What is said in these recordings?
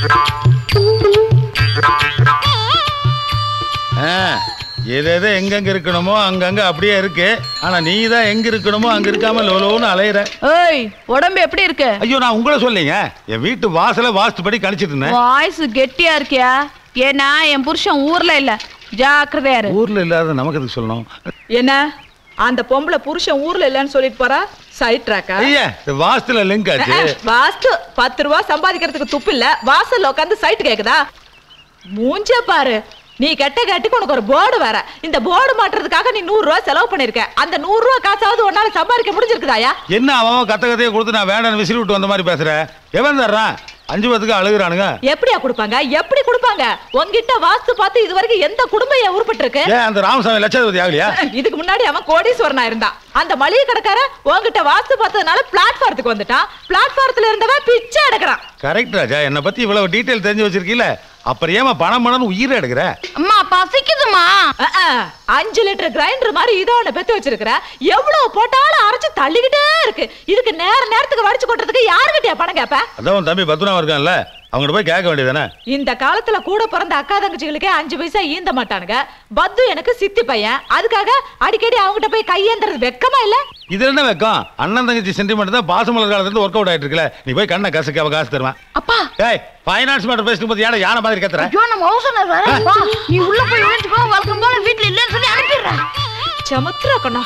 ஆ, எது எது எங்கெங்க இருக்கணுமோ அங்கங்க அப்படியே இருக்கு ஆனா நீ தான் எங்க இருக்கணுமோ அங்க இருக்காம லோலோன்னு அலையிற ஏய் உடம்பு எப்படி இருக்கு ஐயோ நான் உங்களை சொல்லிங்க என் வீட்டு வாசல வாஸ்துபடி கழிச்சிட்டு இருந்தேன் வாய்ஸ் கெட்டியா இருக்கியா ஏன்னா என் புருஷன் ஊர்ல இல்ல ஜாக்கிரதையா இரு ஊர்ல இல்லாத நமக்கு எதுக்கு சொல்லணும் என்ன அந்த பொம்பளை புருஷன் ஊர்ல இல்லைன்னு சொல்லிட்டு போறா சைட் ட்ராக்கா ஐயா இந்த வாஸ்துல லிங்க் ஆச்சு வாஸ்து பத்து ரூபா சம்பாதிக்கிறதுக்கு துப்பு இல்ல வாசல்ல உட்காந்து சைட் கேக்குதா மூஞ்ச பாரு நீ கெட்ட கட்டிக்கு உனக்கு ஒரு போர்டு வேற இந்த போர்டு மாட்டுறதுக்காக நீ நூறு ரூபா செலவு பண்ணிருக்க அந்த நூறு ரூபா காசாவது உன்னால சம்பாதிக்க முடிஞ்சிருக்குதாயா என்ன அவன் அவன் கத்த கதையை கொடுத்து நான் வேண்டாம்னு விசிறி விட்டு வந்த மாதிரி பேசுறேன் எவன் தர்றான் அஞ்சு பத்துக்கு அழுகுறானுங்க எப்படியா கொடுப்பாங்க எப்படி கொடுப்பாங்க உன்கிட்ட வாஸ்து பார்த்து இது வரைக்கும் எந்த குடும்பம் ஏன் உருப்பட்டு இருக்கு ஏன் அந்த ராமசாமி லட்சாதிபதி ஆகலையா இதுக்கு முன்னாடி அவன் கோடீஸ்வரனா இருந்தான் அந்த மளிகை கடைக்காரன் உன்கிட்ட வாஸ்து பார்த்ததுனால பிளாட்ஃபாரத்துக்கு வந்துட்டான் பிளாட்ஃபாரத்துல இருந்தவன் பிச்சை எடுக்கிறான் கரெக்ட் ராஜா என்னை பத்தி இவ்வளவு டீட்டெயில் தெரிஞ்சு வச்சிருக்கீல அப்புறம் ஏமா பணம் பணம்னு உயிரை எடுக்கிற அம்மா பசிக்குதுமா அஹ், அஹ், அஞ்சு லிட்டர் கிரைண்டர் மாதிரி இதோ ஒண்ணு பெத்து வச்சிருக்கிற எவ்வளவு போட்டாலும் அரைச்சு தள்ளிக்கிட்டே இருக்கு இதுக்கு நேர நேரத்துக்கு வடிச்சு கொட்டுறதுக்கு யாருக்கிட்டயா பணம் கேப்ப அதான் உன் தம்பி பத்மநாபம் இருக்கான்ல அவங்ககிட்ட போய் கேட்க வேண்டியதானே இந்த காலத்துல கூட பிறந்த அக்கா தங்கச்சிகளுக்கே அஞ்சு பைசா ஈந்த மாட்டானுங்க பத்து எனக்கு சித்தி பையன் அதுக்காக அடிக்கடி அவங்ககிட்ட போய் கையேந்துறது வெக்கமா இல்ல இதுல என்ன வைக்கும் அண்ணன் தங்கச்சி சென்டிமெண்ட் தான் பாசமலர் காலத்துல இருந்து ஒர்க் அவுட் ஆயிட்டு இருக்குல்ல நீ போய் கண்ணை கசக்க அவ காசு தருவேன் அப்பா ஏய் ஃபைனான்ஸ் மேட்டர் பேசிட்டு போது யானை யானை மாதிரி கத்துற ஐயோ நம்ம அவசரம் வரப்பா நீ உள்ள போய் விழுந்துக்கோ வழக்கம் போல வீட்டுல இல்லைன்னு சொல்லி அனுப்பிடுறேன் சமுத்திரா கண்ணா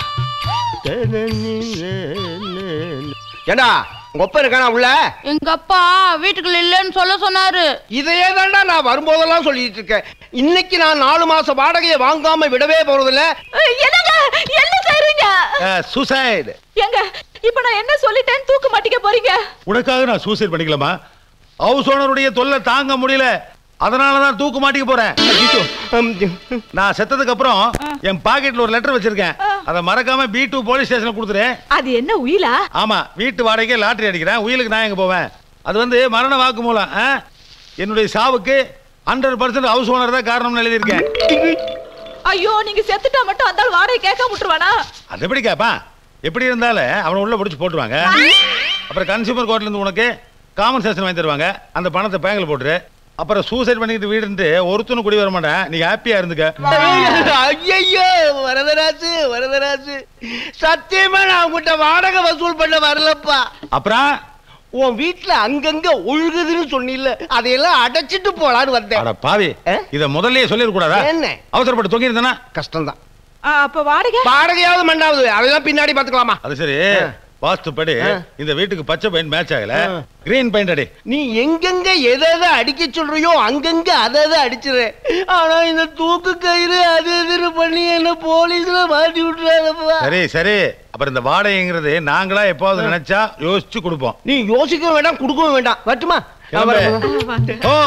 ஏண்டா உங்க ஒப்ப இருக்கானா உள்ள எங்க அப்பா வீட்டுக்குள்ள இல்லைன்னு சொல்ல சொன்னாரு இதையே தாண்டா நான் வரும்போதெல்லாம் சொல்லிட்டு இருக்கேன் இன்னைக்கு நான் நாலு மாசம் வாடகையை வாங்காம விடவே போறதில்ல என்னங்க என்ன செய்றீங்க சூசைடு எங்க இப்ப நான் என்ன சொல்லிட்டேன்னு தூக்கு மாட்டிக்க போறீங்க உனக்காக நான் சூசைட் பண்ணிக்கலாமா ஹவுஸ் ஓனருடைய தொல்லை தாங்க முடியல அதனால தான் தூக்கு மாட்டிக்க போறேன் நான் செத்ததுக்கு அப்புறம் என் பாக்கெட்ல ஒரு லெட்டர் வச்சிருக்கேன் அதை மறக்காம பி டூ போலீஸ் ஸ்டேஷன்ல கொடுத்துரு அது என்ன உயிலா ஆமா வீட்டு வாடகைக்கு லாட்டரி அடிக்கிறேன் உயிலுக்கு நான் எங்க போவேன் அது வந்து மரண வாக்குமூலம் ஆ? என்னுடைய சாவுக்கு ஹண்ட்ரட் பர்சன்ட் ஹவுஸ் ஓனர் தான் காரணம்னு எழுதியிருக்கேன் ஐயோ நீங்க செத்துட்டா மட்டும் அந்த ஆள் வாடகை கேட்க விட்டுருவானா அது எப்படி கேட்பான் எப்படி இருந்தாலும் அவனை உள்ள பிடிச்சி போட்டுருவாங்க அப்புறம் கன்சியூமர் கோர்ட்ல இருந்து உனக்கு காமன் செஷன் வாங்கி தருவாங்க அந்த பணத்தை பேங்கில் போட்டுரு அப்புறம் சூசைட் பண்ணிட்டு வீடுன்ட்டு ஒருத்தனும் குடி வர மாட்டேன் நீ ஹாப்பியா இருந்துக்க ஐயோ வரதராஜு வரதராஜு சத்தியமா நான் உங்ககிட்ட வாடகை வசூல் பண்ண வரலப்பா அப்புறம் உன் வீட்டுல அங்கங்க ஒழுகுதுன்னு சொன்னில்ல அதையெல்லாம் அடைச்சிட்டு போலான்னு வந்தேன் அட பாவி ஆ? இத முதல்லயே சொல்லிருக்கூடாதா என்ன? அவசரப்பட்டு தொங்கி இருந்தானா கஷ்டம்தான் ஆ, அப்ப வாடகை வாடகையாவது மண்டாவது அதெல்லாம் பின்னாடி பாத்துக்கலாமா அது சரி வாஸ்துப்படி ஆ. இந்த வீட்டுக்கு பச்சை பெயிண்ட் மேட்ச் ஆகல ஆ. கிரீன் பெயிண்ட் அடி நீ எங்கெங்க எதை எதை அடிக்க சொல்றியோ அங்கங்க அதை அதை அடிச்சிடுற ஆனா இந்த தூக்கு கயிறு அது இதுன்னு பண்ணி என்ன போலீஸ்ல மாட்டி விட்டுறாங்கப்பா சரி சரி அப்புறம் இந்த வாடகைங்கிறது நாங்களா எப்பாவது நினைச்சா யோசிச்சு கொடுப்போம் நீ யோசிக்கவும் வேண்டாம் கொடுக்கவும் வேண்டாம் வரட்டுமா கிளம்பு. ஓ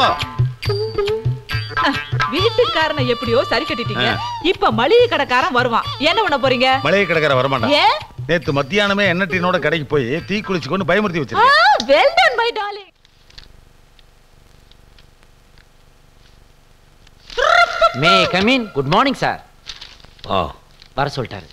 வீட்டுக்காரனை எப்படியோ சரி கட்டிட்டீங்க இப்ப மளிகை கடைக்காரன் வருவான் என்ன பண்ண போறீங்க மளிகை கடைக்கார வரமாட்டான் ஏன் நேத்து மத்தியானமே எண்ணெய் டீனோட கடைக்கு போய் தீ குளிச்சு கொண்டு பயமுறுத்தி வச்சிருக்கேன் well done my darling may come in good morning sir ஆ வர சொல்லிட்டாரு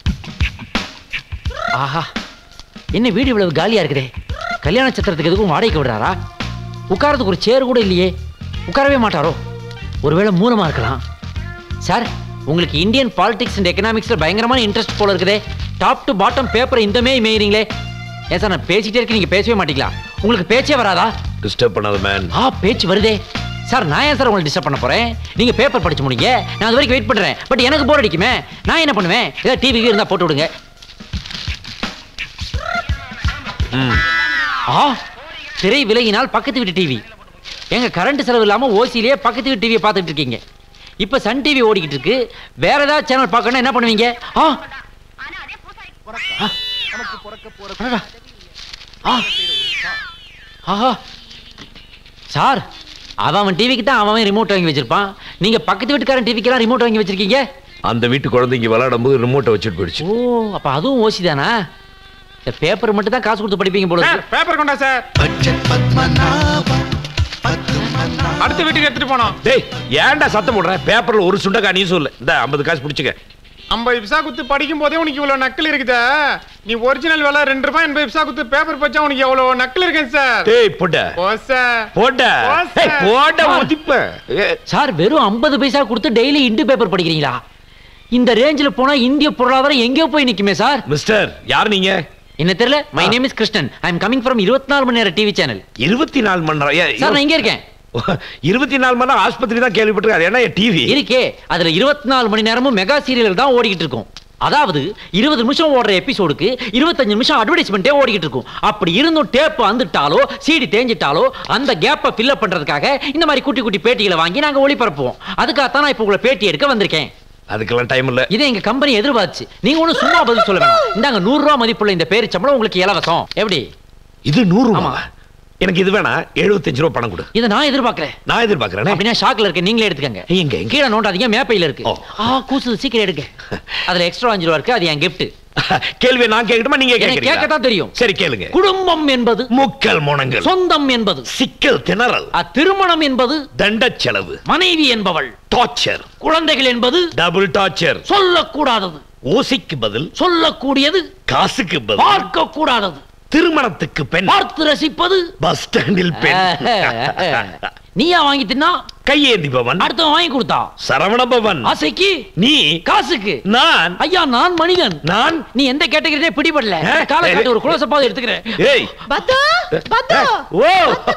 ஆஹா என்ன வீடு இவ்வளவு காலியா இருக்குதே கல்யாண சத்திரத்துக்கு எதுக்கும் வாடகைக்கு விடுறாரா உட்காரத்துக்கு ஒரு சேர் கூட இல்லையே உட்காரவே மாட்டாரோ ஒருவேளை மூலமா இருக்கலாம் சார் உங்களுக்கு இந்தியன் பாலிடிக்ஸ் அண்ட் எக்கனாமிக்ஸ்ல பயங்கரமான இன்ட்ரெஸ்ட் போல இருக்குதே டாப் டு பாட்டம் பேப்பரை இந்தமே மேய்றீங்களே ஏன் சார் நான் பேசிட்டே இருக்கேன் நீங்க பேசவே மாட்டீங்களா உங்களுக்கு பேச்சே வராதா டிஸ்டர்ப் பண்ணாத மேன் ஆ பேச்சு வருதே சார் நான் ஏன் சார் உங்களை டிஸ்டர்ப் பண்ண போறேன் நீங்க பேப்பர் படிச்சு முடிங்க நான் அது வரைக்கும் வெயிட் பண்றேன் பட் எனக்கு போர் அடிக்குமே நான் என்ன பண்ணுவேன் ஏதாவது டிவி இருந்தா போட்டு விடுங்க ஆ திரை விலகினால் பக்கத்து வீட்டு டிவி எங்க கரண்ட் செலவு இல்லாம ஓசிலேயே பக்கத்து வீட்டு டிவியை பார்த்துட்டு இருக்கீங்க இப்ப சன் டிவி ஓடிக்கிட்டு இருக்கு வேற ஏதாவது சேனல் பார்க்கணும் என்ன பண்ணுவீங்க ஆ ஆ. அடடா. ஆ. ஆஹா சார் அவன் அவன் டிவிக்கு தான் அவன் ரிமோட் வாங்கி வச்சிருப்பான் நீங்க பக்கத்து வீட்டுக்காரன் டிவிக்கெல்லாம் ரிமோட் வாங்கி வச்சிருக்கீங்க அந்த வீட்டு குழந்தைங்க விளையாடும் போது ரிமோட்டை வச்சுட்டு போயிடுச்சு ஓ அப்ப அதுவும் ஓசி தானா இந்த பேப்பர் மட்டும் தான் காசு கொடுத்து படிப்பீங்க போல இருக்கு. பேப்பர் கொண்டா சார் அடுத்த வீட்டுக்கு எடுத்துட்டு போனோம் டேய் ஏன்டா சத்தம் போடுற பேப்பர்ல ஒரு சுண்டக்கா நீ சொல்லு இந்த ஐம்பது காசு பிடிச்சுக்க ஐம்பது பிசா குத்து படிக்கும் போதே உனக்கு இவ்வளவு நக்கல் இருக்குதா நீ ஒரிஜினல் விலை ரெண்டு ரூபாய் எண்பது பிசா குத்து பேப்பர் பச்சா உனக்கு எவ்வளவு நக்கல் இருக்கேன் சார் டேய் போட்ட ஓ சார் போட்ட ஓ, ஏய், சார். போட்ட உதிப்பேன் ஏய், சார் வெறும் ஐம்பது பைசா கொடுத்து டெய்லி இண்டு பேப்பர் படிக்கிறீங்களா இந்த ரேஞ்சில் போனா இந்திய பொருளாதாரம் எங்கேயோ போய் நிக்குமே சார் மிஸ்டர் யார் நீங்க என்ன தெரியல my name is Krishnan I am coming from இருபத்தி நாலு மணி நேரம் டிவி சேனல் இருபத்தி நாலு மணி நேரம் ஏய், சார் நான் இங்க இருக்கேன் இருபத்தி நாலு மணி நேரம் ஆஸ்பத்திரி தான் கேள்விப்பட்டிருக்கேன் அது என்ன டிவி இருக்கே அதுல இருபத்தி நாலு மணி நேரமும் மெகா சீரியல் தான் ஓடிக்கிட்டு இருக்கும் அதாவது இருபது நிமிஷம் ஓடுற எபிசோடுக்கு இருபத்தஞ்சு நிமிஷம் அட்வர்டைஸ்மெண்ட்டே ஓடிக்கிட்டு இருக்கும் அப்படி இருந்தும் டேப் வந்துட்டாலோ சீடி தேஞ்சிட்டாலோ அந்த கேப்பை ஃபில்அப் பண்றதுக்காக இந்த மாதிரி குட்டி குட்டி பேட்டிகளை வாங்கி நாங்க ஒளிபரப்புவோம் அதுக்காகத்தான் நான் இப்போ உங்களை பேட்டி எடுக்க வந்திருக்கேன் அதுக்கெல்லாம் டைம் இல்ல இதை எங்க கம்பெனி எதிர்பார்த்துச்சு நீங்க ஒண்ணும் சும்மா பதில் சொல்ல வேணாம் இந்தாங்க நூறு ரூபாய் மதிப்புள்ள இந்த பேரு சம்பளம் உங்களுக்கு இலவசம் எப்படி இது நூறு ஆமா. ரூபா எனக்கு இது வேணா எழுபத்தஞ்சு ரூபா பணம் கொடு இதை நான் எதிர்பார்க்கறேன் நான் எதிர்பார்க்கறேனே அப்படின்னா ஷாக்ல இருக்க நீங்களே எடுத்துக்கங்க எங்க, எங்க? கீழே நோண்டாதீங்க மேப்பையில இருக்கு ஓ. ஆ கூசுது சீக்கிரம் எடுங்க அதுல எக்ஸ்ட்ரா அஞ்சு ரூபா இருக்கு அது என் கிஃப்ட் கேள்வியை நான் கேட்கட்டுமா நீங்க எனக்கு கேட்கறீங்களா கேட்கத்தான் தெரியும். சரி கேளுங்க குடும்பம் என்பது முக்கல் முனங்கள் சொந்தம் என்பது சிக்கல் திணறல் அ, திருமணம் என்பது தண்டச் செலவு மனைவி என்பவள் டார்ச்சர் குழந்தைகள் என்பது டபுள் டார்ச்சர் சொல்லக்கூடாதது ஓசைக்கு பதில் சொல்லக்கூடியது காசுக்கு பதில் பார்க்க கூடாதது திருமணத்துக்கு பெண் பார்த்து ரசிப்பது பஸ் ஸ்டாண்டில் பெண் நீயா வாங்கி தின்னா கையேந்தி பவன் அடுத்தவன் வாங்கி கொடுத்தா சரவண பவன் ஆசைக்கு நீ காசுக்கு நான் ஐயா நான் மனிதன் நான் நீ எந்த கேட்டகரியே பிடிபடல ஆ? காலை காட்டி ஒரு குலோசப்பாவது எடுத்துக்கிறேன் ஏய் பத்து பத்து ஓ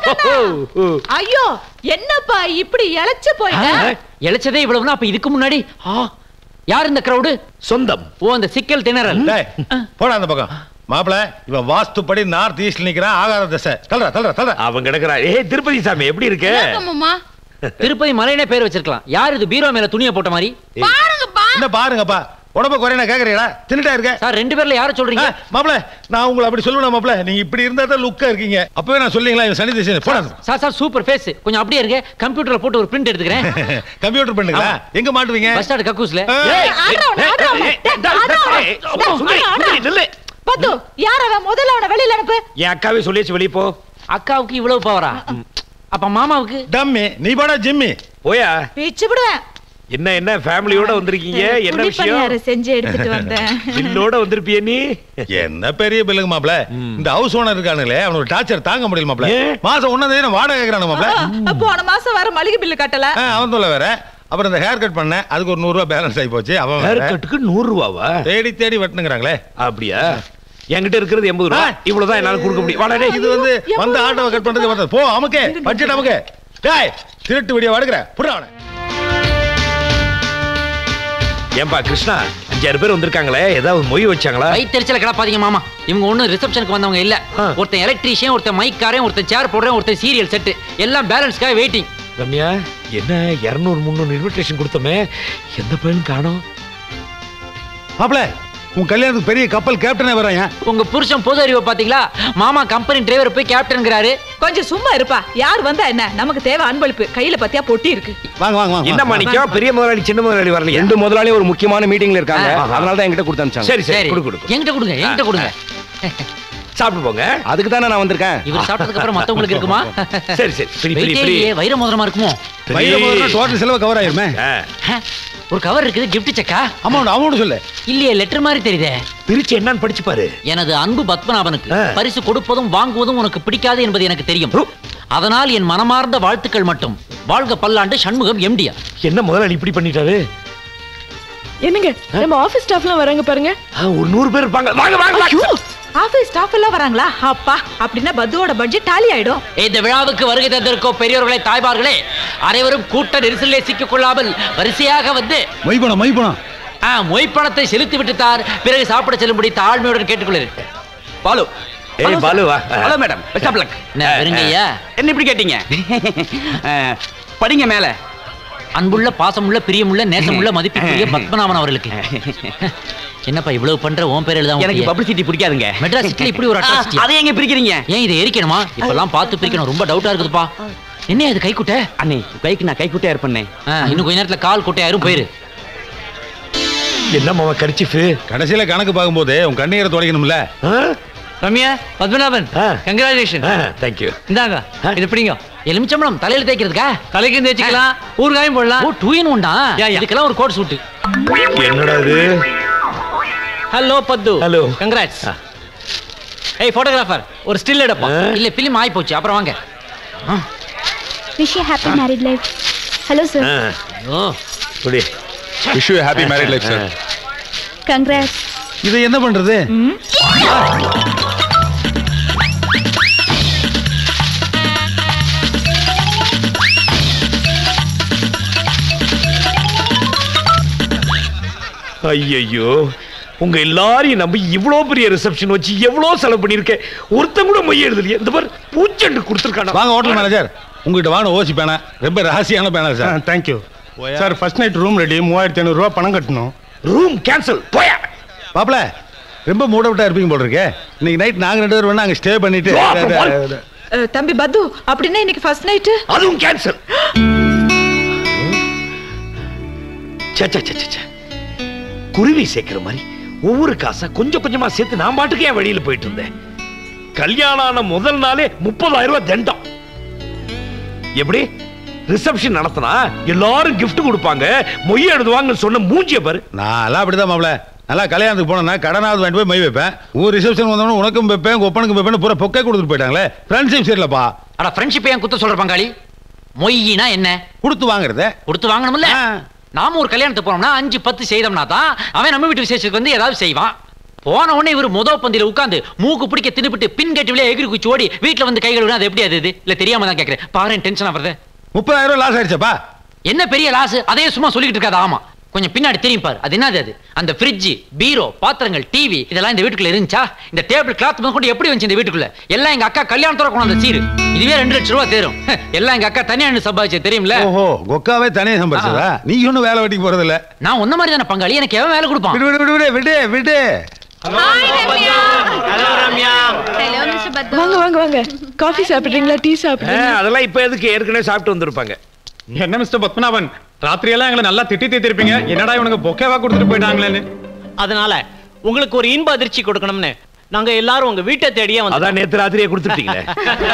ஐயோ என்னப்பா இப்படி இழைச்சு போயிட்ட இழைச்சதே இவ்வளவுனா அப்ப இதுக்கு முன்னாடி ஆ யார் இந்த கிரவுடு சொந்தம் ஓ அந்த சிக்கல் திணறல் டேய், போடா அந்த பக்கம் மாப்பிள இவன் வாஸ்துப்படி நார்த் ஈஸ்ட்ல நிக்கிறான் ஆகாத திசை தல்றா தல்றா தல்றா அவன் கிடக்குறா ஏய் திருப்பதி சாமி எப்படி இருக்க மாமா திருப்பதி மலையனே பேர் வச்சிருக்கலாம் யார் இது பீரோ மேல துணியை போட்ட மாதிரி பாருங்கப்பா என்ன பாருங்கப்பா உடம்ப குறைய கேக்குறீங்களா தின்னுட்டா இருக்க சார் ரெண்டு பேர்ல யாரை சொல்றீங்க மாப்பிள நான் உங்களை அப்படி சொல்லுவேன் மாப்பிள நீங்க இப்படி இருந்தா தான் லுக்கா இருக்கீங்க அப்பவே நான் சொல்லிங்களா இவன் சனி திசை போடா சார் சார் சூப்பர் ஃபேஸ் கொஞ்சம் அப்படியே இருங்க கம்ப்யூட்டர்ல போட்டு ஒரு பிரிண்ட் எடுத்துக்கிறேன் கம்ப்யூட்டர் பண்ணுங்களா எங்க மாட்டுவீங்க பஸ் ஸ்டாண்ட் கக்கூஸ்ல ஆ. ஏய், ஆடுறா, அவனை, ஏய், ஆடுறா, ஏய், ஏய், டா, டா, ஆடுறா. ஏய், சுந்தரி, சுந்தரி, நில்லு. பத்து யார் அவன் முதல்ல அவனை வெளியில அனுப்பு என் அக்காவே சொல்லியாச்சு வெளியே போ அக்காவுக்கு இவ்வளவு பவரா அப்ப மாமாவுக்கு டம்மி நீ போடா ஜிம்மி போயா பிச்சு விடுவேன் என்ன என்ன ஃபேமிலியோட வந்திருக்கீங்க என்ன குழி விஷயம் பணியாரம் செஞ்சு எடுத்துட்டு வந்தேன் பில்லோட வந்திருப்பிய நீ என்ன பெரிய பில்லுங்க மாப்பிள இந்த ஹவுஸ் ஓனர் இருக்கானுங்களே அவனோட டார்ச்சர் தாங்க முடியல மாப்பிள ஏன்? மாசம் ஒன்னாம் தேதி வாடகை கேக்குறானு மாப்பிள போன மாசம் வர மளிகை பில்லு கட்டல ஆ, அவன் தொல்லை வேற அப்புறம் இந்த ஹேர் கட் பண்ணேன் அதுக்கு ஒரு நூறு ரூபாய் பேலன்ஸ் ஆகி போச்சு அவன் ஹேர் வேற. கட்டுக்கு நூறு ரூபாவா தேடி தேடி வெட்டுனுங்கிறாங்களே அப்படியா என்கிட்ட இருக்கிறது எண்பது ரூபா ஆ. இவ்வளவுதான் என்னால கொடுக்க முடியும் வாடா டேய். இது வந்து வந்த ஆட்டோவை கட் பண்றதுக்கு வந்தது போ அமுக்கு பட்ஜெட் அமுக்கு டேய் திருட்டு வீடியோ அடுக்கிற புடுறா அவனை ஏன்பா கிருஷ்ணா அஞ்சாறு பேர் வந்திருக்காங்களே ஏதாவது மொய் வச்சாங்களா வயிற்றுல கிடப்பாதீங்க மாமா இவங்க ஒண்ணும் ரிசப்ஷனுக்கு வந்தவங்க இல்ல ஆ. ஒருத்தன் எலக்ட்ரீஷியன் ஒருத்தன் மைக்காரன் ஒருத்தன் சேர் போடுறேன் ஒருத்தன் சீரியல் செட்டு எல்லாம் பேலன்ஸ்க்காக வெயிட்டிங் ரம்யா என்ன இருநூறு முந்நூறு இன்விடேஷன் கொடுத்தோமே எந்த பையனும் காணோம் மாப்பிள உன் கல்யாணத்துக்கு பெரிய கப்பல் கேப்டனே வராங்க உங்க புருஷன் பொது அறிவை பாத்தீங்களா மாமா கம்பெனி டிரைவர் போய் கேப்டன்ங்கிறாரு கொஞ்சம் சும்மா இருப்பா யார் வந்தா என்ன நமக்கு தேவை அன்பளிப்பு கையில பத்தியா பொட்டி இருக்கு வாங்க வாங்க வாங்க என்ன மாணிக்கம் பெரிய முதலாளி சின்ன முதலாளி வரலையா ரெண்டு முதலாளி ஒரு முக்கியமான மீட்டிங்ல இருக்காங்க ஆ. அதனால தான் என்கிட்ட கொடுத்து அனுப்பிச்சாங்க சரி சரி சரி கொடு கொடு கொடு. என்கிட்ட கொடுங்க என்கிட்ட கொடுங்க சாப்பிட்டு போங்க அதுக்கு தானே நான் வந்திருக்கேன் இவர் சாப்பிட்டதுக்கு அப்புறம் மத்தவங்களுக்கு இருக்குமா சரி சரி ஃப்ரீ ஃப்ரீ வெயிட்டே ஃப்ரீ இல்லையே, வைர மோதிரமா இருக்குமோ டோட்டல் செலவு கவர் ஆயிருமே ஹ, ஒரு கவர் இருக்குது கிஃப்ட் செக்கா அமௌண்ட் அமௌண்ட் சொல்லு இல்லையே லெட்டர் மாதிரி தெரியுதே பிரிச்சு என்னன்னு படிச்சு பாரு எனது அன்பு பத்மநாபனுக்கு ஆ. பரிசு கொடுப்பதும் வாங்குவதும் உனக்கு பிடிக்காது என்பது எனக்கு தெரியும் ஹு. அதனால் என் மனமார்ந்த வாழ்த்துக்கள் மட்டும் வாழ்க பல்லாண்டு சண்முகம் எம்டியா என்ன முதலாளி இப்படி பண்ணிட்டாரு என்னங்க நம்ம ஆபீஸ் ஸ்டாஃப்லாம் வராங்க பாருங்க ஆ, ஒரு நூறு பேர் இருப்பாங்க வாங்க வாங்க வாங்க. ஆபீஸ் ஸ்டாஃப் எல்லாம் வராங்களா அப்பா அப்படின்னா பத்துவோட பட்ஜெட் டாலி ஆயிடும் இந்த விழாவுக்கு வருகை தந்திருக்கோ பெரியவர்களே தாய்மார்களே அனைவரும் கூட்ட நெரிசலிலே சிக்கிக் கொள்ளாமல் வரிசையாக வந்து மொய் பணம் மொய் பணம் ஆ, மொய்ப்பணத்தை செலுத்தி விட்டுத்தார் பிறகு சாப்பிட செல்லும்படி தாழ்மையுடன் கேட்டுக்கொள்கிறேன் பாலு ஏய் பாலு வா hello madam best of luck என்ன வெறுங்கையா என்ன இப்படி கேட்டீங்க அஹ், படிங்க மேல அன்புள்ள பாசமுள்ள பிரியமுள்ள நேசமுள்ள மதிப்புக்குரிய பத்மநாபன் அவர்களுக்கு என்னப்பா இவ்வளவு பண்ற உன் பேர் எழுதாம எனக்கு விட்டியே? பப்ளிசிட்டி பிடிக்காதுங்க மெட்ராஸ் சிட்டில இப்படி ஒரு atrocity ஆ? அதை எங்க பிரிக்கிறீங்க ஏன் இதை எரிக்கணுமா இப்பெல்லாம் பார்த்து பிரிக்கணும் ரொம்ப டவுட்டா இருக்குதுப்பா என்ன இது கை குட்டை அண்ணே கைக்கு நான் கைக்குட்டையா இருப்பேனே ஆ, இன்னும் கொஞ்ச நேரத்துல கால் குட்டையாயிரும் போயிரு என்ன மாமா கரிச்சிஃபு கடைசியில கணக்கு பார்க்கும்போது உன் கண்ணீரை துடைக்கணும்ல ரம்யா பத்மநாபன் ஆ. கங்க்ராச்சுலேஷன் தேங்க்யூ இந்தாங்க இது பிடிங்க எலுமிச்சம்பளம் தலையில தேய்க்கிறதுக்கா தலைக்கும் தேய்ச்சிக்கலாம் ஊறுகாயும் போடலாம் ஓ டூ இன் ஒன்டா யா, யா. இதுக்கெல்லாம் ஒரு கோட் சூட்டு என்னடா இது ஹலோ பத்து ஹலோ கங்க்ராட்ஸ் ஏய் போட்டோகிராஃபர் ஒரு ஸ்டில் எடுப்பா இல்ல பிலிம் ஆயி போச்சு அப்புறம் வாங்க wish you happy married life hello sir புடி wish you happy married life sir congrats இதை என்ன பண்றது ஐயையோ உங்க எல்லாரையும் நம்பி இவ்ளோ பெரிய ரிசப்ஷன் வச்சு எவ்வளவு செலவு பண்ணிருக்கேன் ஒருத்தன் கூட மொய் எழுதலையே இந்த பாரு பூச்செண்டு கொடுத்துருக்கான வாங்க ஹோட்டல் மேனேஜர் உங்ககிட்ட வாங்க ஓசி பேனா ரொம்ப ரகசியமான பேனா sir thank you sir first night room ready மூவாயிரத்தி ஐநூறுரூவா பணம் கட்டணும் ரூம் கேன்சல் போயா மாப்ள ரொம்ப மூட விட்டா இருப்பீங்க போல இருக்கே இன்னைக்கு நைட் நாங்க ரெண்டு பேரும் வேணா அங்க ஸ்டே பண்ணிட்டு வா, அப்ப அஹ், தம்பி பத்து அப்படின்னா இன்னைக்கு ஃபர்ஸ்ட் நைட்டு அதுவும் கேன்சல் குருவி சேர்க்கிற மாதிரி ஒவ்வொரு காசை கொஞ்சம் கொஞ்சமா சேர்த்து நான் பாட்டுக்கு என் வழியில போயிட்டு இருந்தேன் கல்யாணம் ஆன முதல் நாளே முப்பதாயிரம் ரூபாய் தண்டம் எப்படி ரிசப்ஷன் நடத்தினா எல்லாரும் gift கொடுப்பாங்க மொய் எழுதுவாங்கன்னு சொன்ன மூஞ்சிய பாரு நான் எல்லாம் அப்படிதான் மாப்ள நல்லா கல்யாணத்துக்கு போனேன்னா கடனாவது வாங்கிட்டு போய் மை வைப்பேன் ஊர் ரிசப்ஷன் வந்தவன உனக்கும் வைப்பேன் உங்க ஒப்பனுக்கும் வைப்பேன் பூரா பொக்கே கொடுத்துட்டு போயிட்டாங்களே ஃப்ரெண்ட்ஷிப் சரியில்லப்பா அட ஃப்ரெண்ட்ஷிப் ஏன் குத்த சொல்ற பங்காளி மொய்யினா என்ன கொடுத்து வாங்குறத கொடுத்து வாங்கணும்ல நாம ஒரு கல்யாணத்துக்கு போனோம்னா அஞ்சு பத்து செய்தோம்னா தான் அவன் நம்ம வீட்டு விசேஷத்துக்கு வந்து ஏதாவது செய்வான் போன உடனே இவர் முத பந்தியில உட்கார்ந்து மூக்கு பிடிக்க தின்னுபிட்டு பின் கட்டி எகிரி குச்சி ஓடி வீட்டுல வந்து கை கழுவுனா அது எப்படி அது இது இல்ல தெரியாம தான் கேக்குறேன் பாரு டென்ஷன் ஆகுறது முப்பதாயிரம் ரூபாய் லாஸ் ஆயிடுச்சப்பா என்ன பெரிய லாஸ் அதையே சும்மா சொல்லிட்டு இருக்காது ஆமா கொஞ்சம் பின்னாடி தெரியும் பாரு அது என்னது அது அந்த ஃப்ரிட்ஜ் பீரோ பாத்திரங்கள் டிவி இதெல்லாம் இந்த வீட்டுக்குள்ள இருந்துச்சா இந்த டேபிள் கிளாத் கொண்டு எப்படி வந்துச்சு இந்த வீட்டுக்குள்ள எல்லாம் எங்க அக்கா கல்யாணத்தோட கொண்டு வந்த சீரு இதுவே ரெண்டு லட்சம் ரூபா தேரும் எல்லாம் எங்க அக்கா தனியா நின்னு சம்பாதிச்சு தெரியும்ல ஓஹோ கொக்காவே தனியா சம்பாரிச்சதா நீ ஒன்னும் வேலை வெட்டிக்கு போறது இல்ல நான் உன்ன மாதிரி தானே பங்காளி எனக்கு எவன் வேலை கொடுப்பான் விடு விடு விடு விடு விடு ஹலோ மிஸ்டர் பத்து வாங்க வாங்க வாங்க காஃபி சாப்பிடுறீங்களா டீ சாப்பிடுறீங்களா அதெல்லாம் இப்ப எதுக்கு ஏற்கனவே சாப்பிட்டு வந்திருப்பாங்க என்ன மிஸ்டர் பத்மநாபன் ராத்திரியெல்லாம் எங்களை நல்லா திட்டி தீர்த்திருப்பீங்க என்னடா இவனுக்கு பொக்கேவா கொடுத்துட்டு போயிட்டாங்களேன்னு அதனால உங்களுக்கு ஒரு இன்ப அதிர்ச்சி கொடுக்கணும்னு நாங்க எல்லாரும் உங்க வீட்டை தேடியே வந்து அதான் நேத்து ராத்திரியே கொடுத்துட்டீங்களே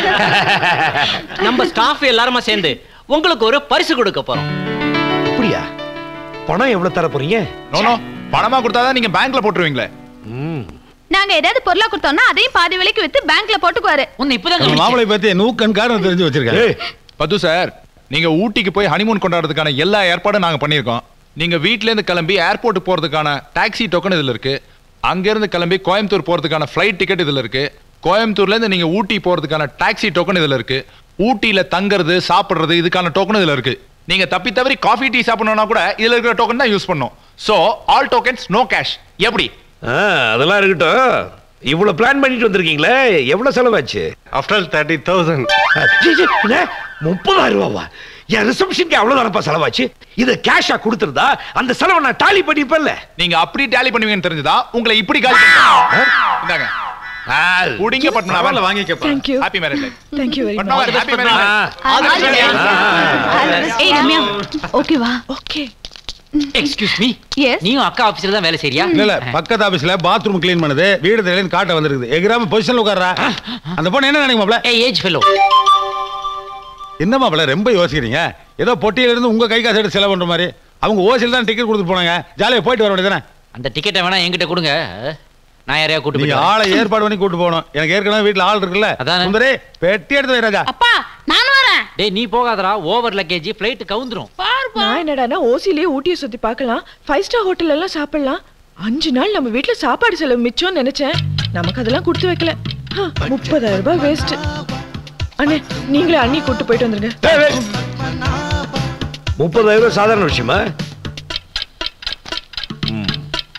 நம்ம ஸ்டாஃப் எல்லாருமா சேர்ந்து உங்களுக்கு ஒரு பரிசு கொடுக்க போறோம் அப்படியா பணம் எவ்வளவு தர போறீங்க நோ பணமா கொடுத்தாதான் நீங்க பேங்க்ல போட்டுருவீங்களே நாங்க ஏதாவது பொருளா கொடுத்தோம்னா அதையும் பாதி விலைக்கு வித்து பேங்க்ல போட்டுக்குவாரு உன்னை நம்ம மாப்பிளை பத்தி நூக்கன் காரணம் தெரிஞ்சு வச்சிருக்காரு பத்து சார் நீங்க ஊட்டிக்கு போய் ஹனிமூன் கொண்டாடுறதுக்கான எல்லா ஏற்பாடும் நாங்க பண்ணியிருக்கோம் நீங்க வீட்ல இருந்து கிளம்பி ஏர்போர்ட் போறதுக்கான டாக்ஸி டோக்கன் இதுல இருக்கு அங்க இருந்து கிளம்பி கோயம்புத்தூர் போறதுக்கான ஃப்ளைட் டிக்கெட் இதுல இருக்கு கோயம்புத்தூர்ல இருந்து நீங்க ஊட்டி போறதுக்கான டாக்ஸி டோக்கன் இதுல இருக்கு ஊட்டியில தங்குறது சாப்பிடுறது இதுக்கான டோக்கன் இதுல இருக்கு நீங்க தப்பி தவறி காஃபி டீ சாப்பிடணும்னா கூட இதுல இருக்கிற டோக்கன் தான் யூஸ் பண்ணும் so all tokens no cash எப்படி ஆ, அதெல்லாம் இருக்கட்டும் இவ்வளவு பிளான் பண்ணிட்டு வந்திருக்கீங்களே எவ்வளவு செலவாச்சு ஆஃப்டர் தேர்ட்டி தௌசண்ட் முப்பதாயிரம் ரூபாவா என் ரிசப்ஷனுக்கு அவ்வளவு தானப்பா செலவாச்சு இதை கேஷா கொடுத்திருந்தா அந்த செலவை நான் டாலி பண்ணிப்பேன்ல நீங்க அப்படி டேலி பண்ணுவீங்கன்னு தெரிஞ்சதா உங்களை இப்படி காலி பண்ணிட்டேன். இந்தாங்க குடிங்க பட்னாவா வாங்கிக்கப்பா Thank you. Happy marriage life Thank you very பட்னாவா much. ஹாப்பி மேரேஜ் ஏய் ரம்யா ஓகேவா ஓகே எக்ஸ்கியூஸ் மீ எஸ் நீயும் அக்கா ஆபீஸ்ல தான் வேலை செய்றியா இல்ல இல்ல பக்கத்து ஆபீஸ்ல பாத்ரூம் க்ளீன் பண்ணுது வீடு தெரியலன்னு காட்ட வந்திருக்குது எகிராம பொசிஷன்ல உட்கார்றா அந்த பொண்ணு என்ன நினைக்கும் மாப்ள ஏய் ஏஜ் ஃபெலோ என்ன மாப்ள ரொம்ப யோசிக்கிறீங்க ஏதோ பொட்டியில இருந்து உங்க கை காசு எடுத்து செலவு பண்ற மாதிரி அவங்க ஓசில தான் டிக்கெட் கொடுத்துட்டு போனாங்க ஜாலியா போயிட்டு வர வேண்டியதானே அந்த டிக்கெட்டை வேணா என்கிட்ட கொடுங்க நான் யாரையா கூட்டு நீங்க போயிட்டு ஆளை ஏற்பாடு பண்ணி கூட்டு போகணும் எனக்கு ஏற்கனவே வீட்ல ஆள் இருக்குல்ல சுந்தரே பெட்டி எடுத்து வை ராஜா அப்பா நானும் வரேன் டேய் நீ போகாதடா ஓவர் லக்கேஜ் ஃப்ளைட் கவுந்துரும் நான் என்னடானா ஓசிலேயே ஊட்டியை சுத்தி பார்க்கலாம் ஃபைவ் ஸ்டார் ஹோட்டல் எல்லாம் சாப்பிடலாம் அஞ்சு நாள் நம்ம வீட்ல சாப்பாடு செலவு மிச்சம்னு நினைச்சேன் நமக்கு அதெல்லாம் கொடுத்து வைக்கல ஹ, முப்பதாயிரம் ரூபாய் வேஸ்ட் அண்ணே நீங்களே அண்ணி கூட்டு போயிட்டு வந்துருங்க முப்பதாயிரம் ரூபாய் சாதாரண விஷயமா ம்.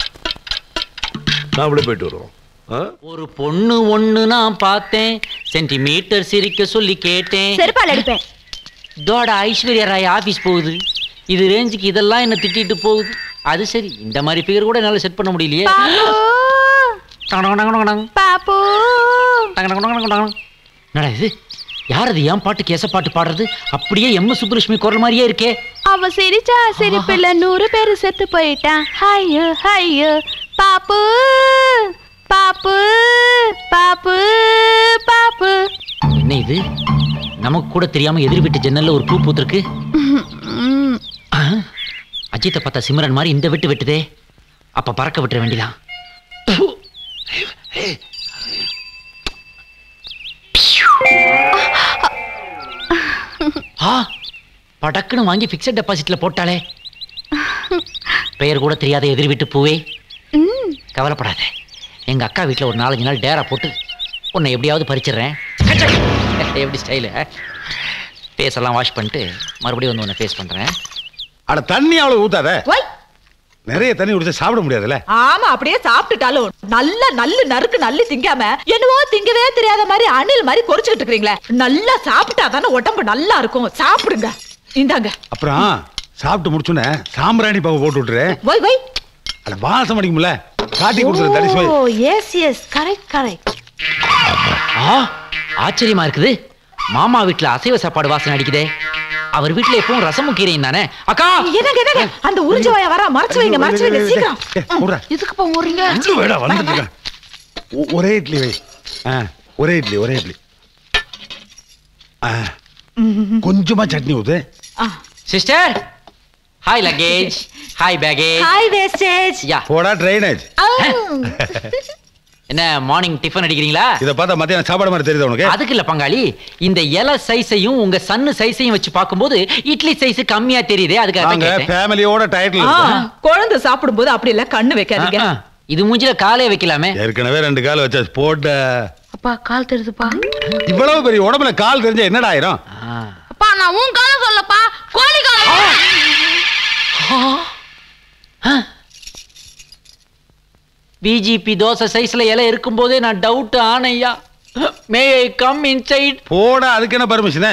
நாமளே போயிட்டு வருவோம் ஆ? ஒரு பொண்ணு ஒண்ணு நான் பார்த்தேன் சென்டிமீட்டர் சிரிக்க சொல்லி கேட்டேன் செருப்பால் அடிப்பேன் இதோட ஐஸ்வர்யா ராய் ஆபீஸ் போகுது இது ரேஞ்சுக்கு இதெல்லாம் என்ன திட்டிட்டு போகுது அது சரி இந்த மாதிரி ஃபிகர் கூட என்னால செட் பண்ண முடியலையே டங் டங் டங் டங் டங். பாப்பு டங் டங் டங் டங் டங். என்னடா இது யார் அது ஏன் பாட்டு கேச பாட்டு பாடுறது அப்படியே எம் சுப்புலட்சுமி குரல் மாதிரியே இருக்கே அவ சிரிச்சா சிரிப்புல நூறு பேர் செத்து போயிட்டான் ஹையோ ஹையோ பாப்பு பாப்பு பாப்பு பாப்பு என்ன இது நமக்கு கூட தெரியாம எதிர் வீட்டு ஜன்னல்ல ஒரு பூ பூத்திருக்கு ஆ? அஜித்தை பார்த்தா சிம்ரன் மாதிரி இந்த விட்டு வெட்டுதே அப்ப பறக்க விட்டுற வேண்டிதான் ஆ படக்குன்னு வாங்கி ஃபிக்ஸட் டெபாசிட்ல போட்டாளே பெயர் கூட தெரியாத எதிர் வீட்டு பூவே கவலைப்படாத எங்க அக்கா வீட்டில் ஒரு நாலஞ்சு நாள் டேரா போட்டு உன்னை எப்படியாவது பறிச்சிடுறேன் எப்படி ஸ்டைலு ஃபேஸ் எல்லாம் வாஷ் பண்ணிட்டு மறுபடியும் வந்து உன்னை ஃபேஸ் பண்றேன் அட தண்ணி அவ்வளவு ஊத்தாத ஒய் நிறைய தண்ணி குடிச்சா சாப்பிட முடியாதுல்ல ஆமா அப்படியே சாப்பிட்டுட்டாலும் நல்ல நல்ல நறுக்கு நல்லு திங்காம என்னவோ திங்கவே தெரியாத மாதிரி அணில் மாதிரி கொறிச்சுக்கிட்டு இருக்கீங்களே நல்லா சாப்பிட்டா தானே உடம்பு நல்லா இருக்கும் சாப்பிடுங்க இந்தாங்க அப்புறம் சாப்பிட்டு முடிச்சுனே சாம்பிராணி பாவை போட்டு விட்டுரு வை வை அட வாசம் அடிக்கும்ல காட்டி கொடுத்துரு தடிச்சு வை oh yes yes correct correct ஆ ஆச்சரியமா இருக்குது மாமா வீட்ல அசைவ சாப்பாடு வாசனை அடிக்குதே அவர் வீட்ல எப்பவும் ரசமும் கீரையும் தானே அக்கா என்னங்க என்னங்க அந்த உறிஞ்ச வாய வர மறைச்சு வைங்க மறைச்சு வைங்க சீக்கிரம் விட்றா. எதுக்கு போ போறீங்க வந்து வேடா வந்துட்டு இருக்கேன். ஒ- ஒரே இட்லி வை ஆ, ஒரே இட்லி ஒரே இட்லி ஆ, கொஞ்சமா சட்னி ஊத்து sister hi luggage hi baggage hi wastage யா போடா ட்ரைனேஜ் என்ன மார்னிங் டிஃபன் அடிக்கிறீங்களா இத பார்த்தா மத்தியானம் சாப்பாடு மாதிரி தெரியுது உனக்கு அதுக்கு இல்ல பங்காளி இந்த இலை சைஸையும் உங்க சன்னு சைஸையும் வச்சு பார்க்கும்போது இட்லி சைஸ் கம்மியா தெரியுதே அதுக்காக தான் நாங்க கேட்டேன். ஃபேமிலியோட டைட்டில் ஆ, குழந்தை சாப்பிடும்போது அப்படி எல்லாம் கண்ணு வைக்காதீங்க ஆ, ஆ. இது மூஞ்சில காலே வைக்கலாமே ஏற்கனவே ரெண்டு கால் வச்சாச்சு போட்ட அப்பா கால் தெரியுதுப்பா இவ்வளவு பெரிய உடம்புல கால் தெரிஞ்சா என்னடா ஆயிரும் அப்பா நான் உன் காலம் சொல்லப்பா கோழி காலம் பிஜிபி தோசை சைஸ்ல இலை இருக்கும்போதே நான் டவுட் ஆனையா மே ஐ கம் இன்சைட் போடா அதுக்கு என்ன பர்மிஷனு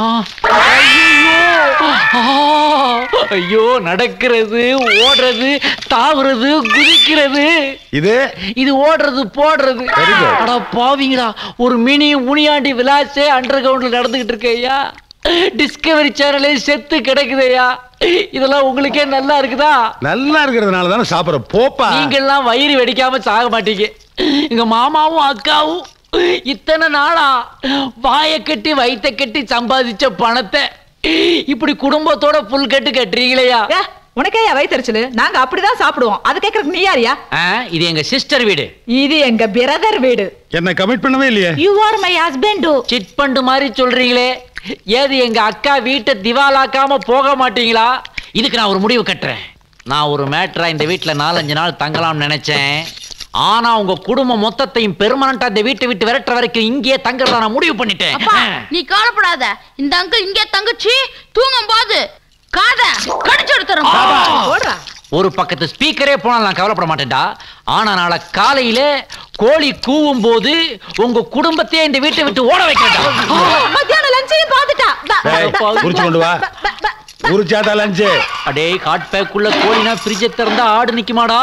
ஐயோ நடக்கிறது ஓடுறது தாவுறது குதிக்கிறது இது இது ஓடுறது போடுறது Very good. அட பாவிங்களா ஒரு மினி முனியாண்டி விலாசே அண்டர் கிரவுண்ட்ல நடந்துகிட்டு இருக்கு ஐயா டிஸ்கவரி சேனலே செத்து கிடக்குதையா இதெல்லாம் உங்களுக்கே நல்லா இருக்குதா நல்லா இருக்கிறதுனால தானே சாப்பிடுற போப்பா நீங்கெல்லாம் வயிறு வெடிக்காம சாக மாட்டீங்க எங்க மாமாவும் அக்காவும் இத்தனை நாளா வாயை கட்டி வயித்தை கட்டி சம்பாதிச்ச பணத்தை இப்படி குடும்பத்தோட புல் கட்டு கட்டுறீங்களேயா ஏ, உனக்கே வயிற்றுச்சலு நாங்க அப்படிதான் சாப்பிடுவோம் அது கேக்குறதுக்கு நீ யாரியா ஆ, இது எங்க சிஸ்டர் வீடு இது எங்க பிரதர் வீடு என்ன கமிட் பண்ணவே இல்லையே you are my husband chit fund மாதிரி சொல்றீங்களே ஏது எங்க அக்கா வீட்டை திவாலாக்காம போக மாட்டீங்களா இதுக்கு நான் ஒரு முடிவு கட்டுறேன் நான் ஒரு மேட்ரா இந்த வீட்டுல நாலஞ்சு நாள் தங்கலாம்னு நினைச்சேன் ஆனா உங்க குடும்பம் மொத்தத்தையும் பெர்மனண்டா இந்த வீட்டை விட்டு விரட்டுற வரைக்கும் இங்கேயே தங்கறதா நான் முடிவு பண்ணிட்டேன் அப்பா நீ கவலைப்படாத இந்த அங்கிள் இங்கே தங்கச்சி தூங்கும் போது காத கடிச்சு எடுத்துறோம் ஓடுறா ஒரு பக்கத்து ஸ்பீக்கரே போனால் நான் கவலைப்பட மாட்டேன்டா ஆனா நாளை காலையில கோழி கூவும் போது உங்க குடும்பத்தையே இந்த வீட்டை விட்டு ஓட வைக்கிறேன் மத்தியானம் லஞ்சையும் பாத்துட்டா பா, பா, டேய், பா, பா, உரிச்சு கொண்டு வா பா, பா, பா. உரிச்சாதா லஞ்சு அடே ஹாட் பேக்குள்ள கோழினா ஃப்ரிட்ஜை திறந்தா ஆடு நிக்குமாடா